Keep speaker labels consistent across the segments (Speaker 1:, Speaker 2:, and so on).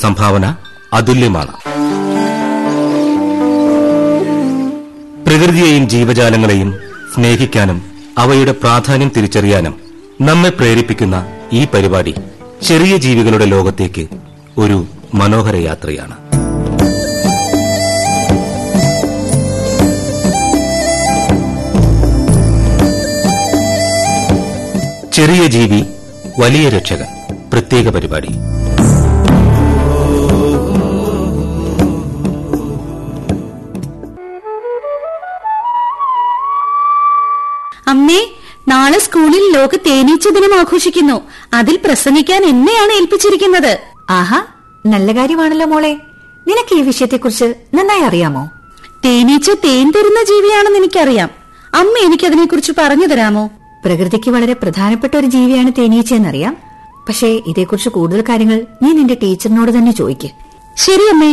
Speaker 1: സംഭാവന അതുല്യമാണ് പ്രകൃതിയെയും ജീവജാലങ്ങളെയും സ്നേഹിക്കാനും അവയുടെ പ്രാധാന്യം തിരിച്ചറിയാനും നമ്മെ പ്രേരിപ്പിക്കുന്ന ഈ പരിപാടി ചെറിയ ജീവികളുടെ ലോകത്തേക്ക് ഒരു മനോഹര യാത്രയാണ് ചെറിയ ജീവി വലിയ രക്ഷകൻ പ്രത്യേക പരിപാടി
Speaker 2: അമ്മേ നാളെ സ്കൂളിൽ ലോക തേനീച്ച ദിനം ആഘോഷിക്കുന്നു അതിൽ പ്രസംഗിക്കാൻ എന്നെയാണ് ഏൽപ്പിച്ചിരിക്കുന്നത്
Speaker 3: ആഹാ നല്ല കാര്യമാണല്ലോ മോളെ നിനക്ക് ഈ വിഷയത്തെക്കുറിച്ച് നന്നായി അറിയാമോ
Speaker 2: തേനീച്ച തേൻ തരുന്ന ജീവിയാണെന്ന് എനിക്കറിയാം അമ്മ എനിക്കതിനെക്കുറിച്ച് പറഞ്ഞു തരാമോ
Speaker 3: പ്രകൃതിക്ക് വളരെ പ്രധാനപ്പെട്ട ഒരു ജീവിയാണ് തേനീച്ച എന്നറിയാം പക്ഷേ ഇതേക്കുറിച്ച് കൂടുതൽ കാര്യങ്ങൾ നീ നിന്റെ ടീച്ചറിനോട് തന്നെ ചോദിക്ക്
Speaker 2: ശരി അമ്മേ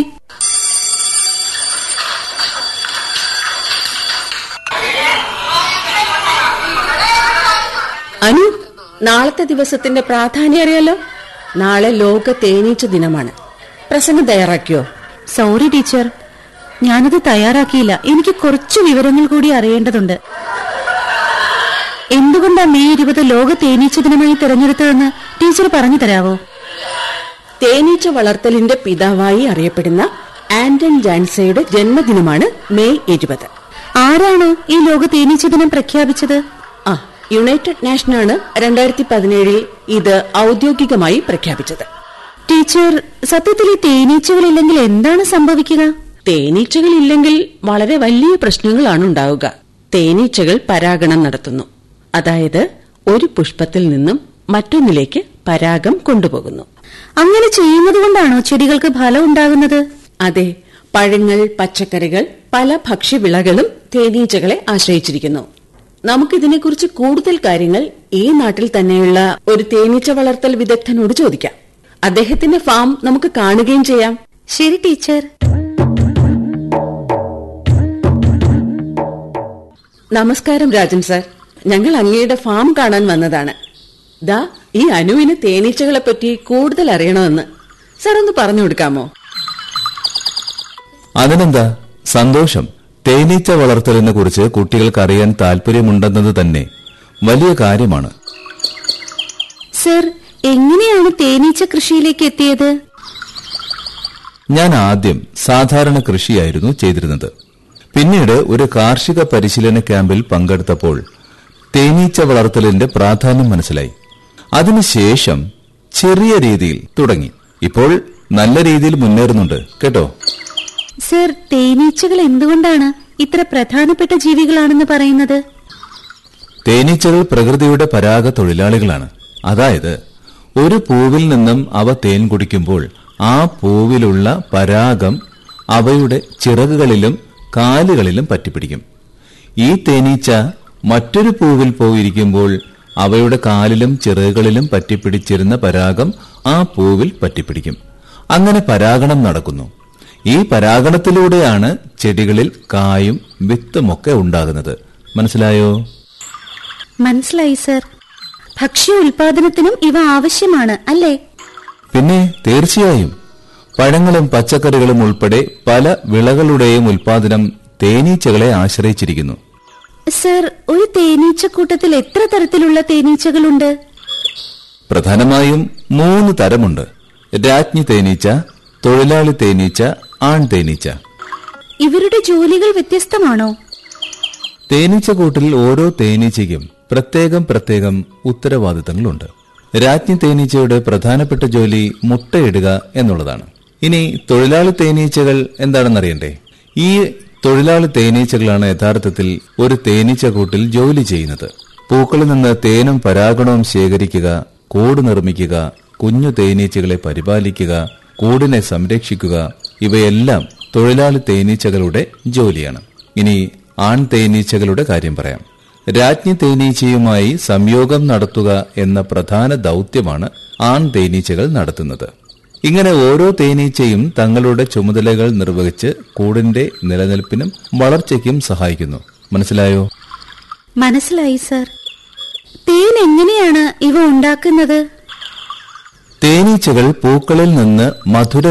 Speaker 4: അനു നാളത്തെ ദിവസത്തിന്റെ പ്രാധാന്യം അറിയാലോ നാളെ ലോക തേനീച്ച ദിനമാണ് പ്രസംഗം തയ്യാറാക്കിയോ
Speaker 2: സോറി ടീച്ചർ ഞാനത് തയ്യാറാക്കിയില്ല എനിക്ക് കുറച്ച് വിവരങ്ങൾ കൂടി അറിയേണ്ടതുണ്ട് എന്തുകൊണ്ടാ മെയ് ഇരുപത് ലോക തേനീച്ച ദിനമായി തിരഞ്ഞെടുത്തതെന്ന് ടീച്ചർ പറഞ്ഞു തരാവോ
Speaker 4: തേനീച്ച വളർത്തലിന്റെ പിതാവായി അറിയപ്പെടുന്ന ആന്റൺ ജാൻസയുടെ ജന്മദിനമാണ് മെയ് ഇരുപത്
Speaker 2: ആരാണ് ഈ ലോക തേനീച്ച ദിനം പ്രഖ്യാപിച്ചത്
Speaker 4: ആ യുണൈറ്റഡ് നാഷനാണ് രണ്ടായിരത്തി പതിനേഴിൽ ഇത് ഔദ്യോഗികമായി പ്രഖ്യാപിച്ചത്
Speaker 2: ടീച്ചർ സത്യത്തിൽ ഈ തേനീച്ചകളില്ലെങ്കിൽ എന്താണ് സംഭവിക്കുക
Speaker 4: തേനീച്ചകൾ ഇല്ലെങ്കിൽ വളരെ വലിയ പ്രശ്നങ്ങളാണ് ഉണ്ടാവുക തേനീച്ചകൾ പരാഗണം നടത്തുന്നു അതായത് ഒരു പുഷ്പത്തിൽ നിന്നും മറ്റൊന്നിലേക്ക് പരാഗം കൊണ്ടുപോകുന്നു
Speaker 2: അങ്ങനെ ചെയ്യുന്നത് കൊണ്ടാണോ ചെടികൾക്ക് ഫലം ഉണ്ടാകുന്നത്
Speaker 4: അതെ പഴങ്ങൾ പച്ചക്കറികൾ പല ഭക്ഷ്യവിളകളും തേനീച്ചകളെ ആശ്രയിച്ചിരിക്കുന്നു നമുക്കിതിനെക്കുറിച്ച് കൂടുതൽ കാര്യങ്ങൾ ഈ നാട്ടിൽ തന്നെയുള്ള ഒരു തേനീച്ച വളർത്തൽ വിദഗ്ധനോട് ചോദിക്കാം അദ്ദേഹത്തിന്റെ ഫാം നമുക്ക് കാണുകയും ചെയ്യാം
Speaker 2: ശരി ടീച്ചർ
Speaker 4: നമസ്കാരം രാജൻ സാർ ഞങ്ങൾ അങ്ങയുടെ ഫാം കാണാൻ വന്നതാണ് ദാ ഈ അനുവിന് തേനീച്ചകളെ പറ്റി കൂടുതൽ അറിയണമെന്ന് സാർ ഒന്ന് പറഞ്ഞു കൊടുക്കാമോ
Speaker 5: അതിനെന്താ സന്തോഷം തേനീച്ച വളർത്തലിനെ കുറിച്ച് കുട്ടികൾക്ക് അറിയാൻ താല്പര്യമുണ്ടെന്നത് തന്നെ വലിയ കാര്യമാണ്
Speaker 2: സർ എങ്ങനെയാണ് തേനീച്ച കൃഷിയിലേക്ക് എത്തിയത്
Speaker 5: ഞാൻ ആദ്യം സാധാരണ കൃഷിയായിരുന്നു ചെയ്തിരുന്നത് പിന്നീട് ഒരു കാർഷിക പരിശീലന ക്യാമ്പിൽ പങ്കെടുത്തപ്പോൾ തേനീച്ച വളർത്തലിന്റെ പ്രാധാന്യം മനസ്സിലായി അതിനുശേഷം ചെറിയ രീതിയിൽ തുടങ്ങി ഇപ്പോൾ നല്ല രീതിയിൽ മുന്നേറുന്നുണ്ട് കേട്ടോ
Speaker 2: സർ തേനീച്ചകൾ എന്തുകൊണ്ടാണ് ഇത്ര പ്രധാനപ്പെട്ട ജീവികളാണെന്ന് പറയുന്നത്
Speaker 5: തേനീച്ചകൾ പ്രകൃതിയുടെ പരാഗ തൊഴിലാളികളാണ് അതായത് ഒരു പൂവിൽ നിന്നും അവ തേൻ കുടിക്കുമ്പോൾ ആ പൂവിലുള്ള പരാഗം അവയുടെ ചിറകുകളിലും കാലുകളിലും പറ്റിപ്പിടിക്കും ഈ തേനീച്ച മറ്റൊരു പൂവിൽ പോയിരിക്കുമ്പോൾ അവയുടെ കാലിലും ചിറകുകളിലും പറ്റിപ്പിടിച്ചിരുന്ന പരാഗം ആ പൂവിൽ പറ്റിപ്പിടിക്കും അങ്ങനെ പരാഗണം നടക്കുന്നു ഈ പരാഗണത്തിലൂടെയാണ് ചെടികളിൽ കായും വിത്തുമൊക്കെ ഉണ്ടാകുന്നത് മനസ്സിലായോ
Speaker 2: മനസ്സിലായി സർ ഭക്ഷ്യ ഉൽപാദനത്തിനും ഇവ ആവശ്യമാണ് അല്ലേ
Speaker 5: പിന്നെ തീർച്ചയായും പഴങ്ങളും പച്ചക്കറികളും ഉൾപ്പെടെ പല വിളകളുടെയും ഉൽപാദനം തേനീച്ചകളെ ആശ്രയിച്ചിരിക്കുന്നു
Speaker 2: സർ ഒരു തേനീച്ചക്കൂട്ടത്തിൽ എത്ര തരത്തിലുള്ള തേനീച്ചകളുണ്ട്
Speaker 5: പ്രധാനമായും മൂന്ന് തരമുണ്ട് രാജ്ഞി തേനീച്ച തൊഴിലാളി തേനീച്ച ആൺ തേനീച്ച
Speaker 2: ഇവരുടെ ജോലികൾ വ്യത്യസ്തമാണോ
Speaker 5: തേനീച്ചക്കൂട്ടിൽ ഓരോ തേനീച്ചയ്ക്കും പ്രത്യേകം പ്രത്യേകം ഉത്തരവാദിത്തങ്ങളുണ്ട് രാജ്ഞി തേനീച്ചയുടെ പ്രധാനപ്പെട്ട ജോലി മുട്ടയിടുക എന്നുള്ളതാണ് ഇനി തൊഴിലാളി തേനീച്ചകൾ എന്താണെന്നറിയണ്ടേ ഈ തൊഴിലാളി തേനീച്ചകളാണ് യഥാർത്ഥത്തിൽ ഒരു തേനീച്ചക്കൂട്ടിൽ ജോലി ചെയ്യുന്നത് പൂക്കളിൽ നിന്ന് തേനും പരാഗണവും ശേഖരിക്കുക കൂട് നിർമ്മിക്കുക കുഞ്ഞു തേനീച്ചകളെ പരിപാലിക്കുക കൂടിനെ സംരക്ഷിക്കുക ഇവയെല്ലാം തൊഴിലാളി തേനീച്ചകളുടെ ജോലിയാണ് ഇനി ആൺ തേനീച്ചകളുടെ കാര്യം പറയാം രാജ്ഞി തേനീച്ചയുമായി സംയോഗം നടത്തുക എന്ന പ്രധാന ദൗത്യമാണ് ആൺ തേനീച്ചകൾ നടത്തുന്നത് ഇങ്ങനെ ഓരോ തേനീച്ചയും തങ്ങളുടെ ചുമതലകൾ നിർവഹിച്ച് കൂടിന്റെ നിലനിൽപ്പിനും വളർച്ചയ്ക്കും സഹായിക്കുന്നു മനസ്സിലായോ
Speaker 2: മനസ്സിലായി സർ തേൻ എങ്ങനെയാണ് ഇവ ഉണ്ടാക്കുന്നത്
Speaker 5: തേനീച്ചകൾ പൂക്കളിൽ നിന്ന് മധുര